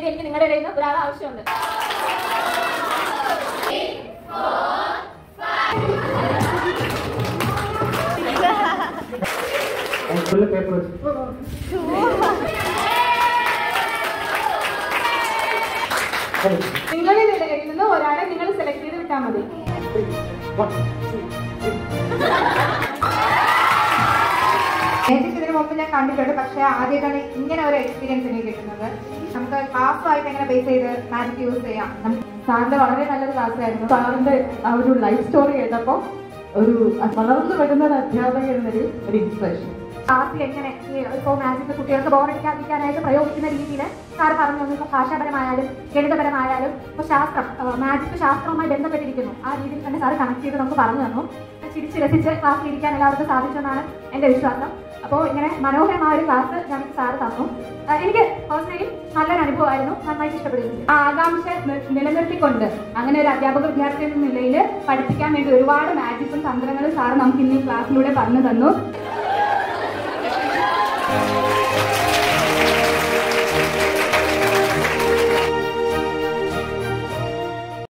വേണ്ടി എനിക്ക് നിങ്ങളുടെ ഇടയിൽ നിന്ന് ഒരാൾ ആവശ്യമുണ്ട് ഫുള്ള് പേപ്പർ വെച്ച് നിങ്ങളുടെ ഇടയിൽ നിന്ന് ഒരാളെ നിങ്ങൾ സെലക്ട് ചെയ്ത് വിട്ടാൽ മതി മാജിക് ഇതിനു മുമ്പ് ഞാൻ കണ്ടിട്ടുണ്ട് പക്ഷെ ആദ്യമായിട്ടാണ് ഇങ്ങനെ ഒരു എക്സ്പീരിയൻസ് എനിക്ക് കിട്ടുന്നത് നമുക്ക് ക്ലാസ്സുമായിട്ട് എങ്ങനെ ബേസ് ചെയ്ത് മാജിക് യൂസ് ചെയ്യാം നമുക്ക് സാറിന്റെ വളരെ നല്ലൊരു ക്ലാസ് ആയിരുന്നു സാറിന്റെ ആ ഒരു ലൈഫ് സ്റ്റോറി കേട്ടപ്പോ ഒരു വളർന്നു വരുന്ന ഒരു അധ്യാപക എന്നൊരു ഒരു ഇൻസ്പിറേഷൻ ക്ലാസ്സിൽ എങ്ങനെ ഈ ഇപ്പോൾ മാജിക് കുട്ടികൾക്ക് ബോറടിക്കാതിരിക്കാനായിട്ട് പ്രയോഗിക്കുന്ന രീതിയിൽ സാർ പറഞ്ഞു തന്നു ഇപ്പോൾ ഭാഷാപരമായാലും ഗണിതപരമായാലും ഇപ്പോൾ ശാസ്ത്രം മാജിക് ശാസ്ത്രവുമായി ബന്ധപ്പെട്ടിരിക്കുന്നു ആ രീതിയിൽ തന്നെ സാർ കണക്ട് ചെയ്ത് നമുക്ക് പറഞ്ഞു തന്നു ചിരിച്ച് രസിച്ച് ക്ലാസ്സിൽ ഇരിക്കാൻ എല്ലാവർക്കും സാധിച്ചെന്നാണ് എൻ്റെ വിശ്വാസം അപ്പോൾ ഇങ്ങനെ മനോഹരമായ ഒരു ക്ലാസ് ഞങ്ങൾക്ക് സാറ് തന്നു ആ, എനിക്ക് പേഴ്സണലി നല്ലൊരു അനുഭവമായിരുന്നു നന്നായിട്ട് ഇഷ്ടപ്പെടുകയും ആ ആകാംക്ഷ നി- നിലനിർത്തിക്കൊണ്ട് അങ്ങനെ ഒരു അധ്യാപക വിദ്യാർത്ഥി എന്ന നിലയിൽ പഠിപ്പിക്കാൻ വേണ്ടി ഒരുപാട് മാജിക്കും തന്ത്രങ്ങളും സാർ നമുക്ക് ഇന്ന് ഈ ക്ലാസ്സിലൂടെ പറഞ്ഞു തന്നു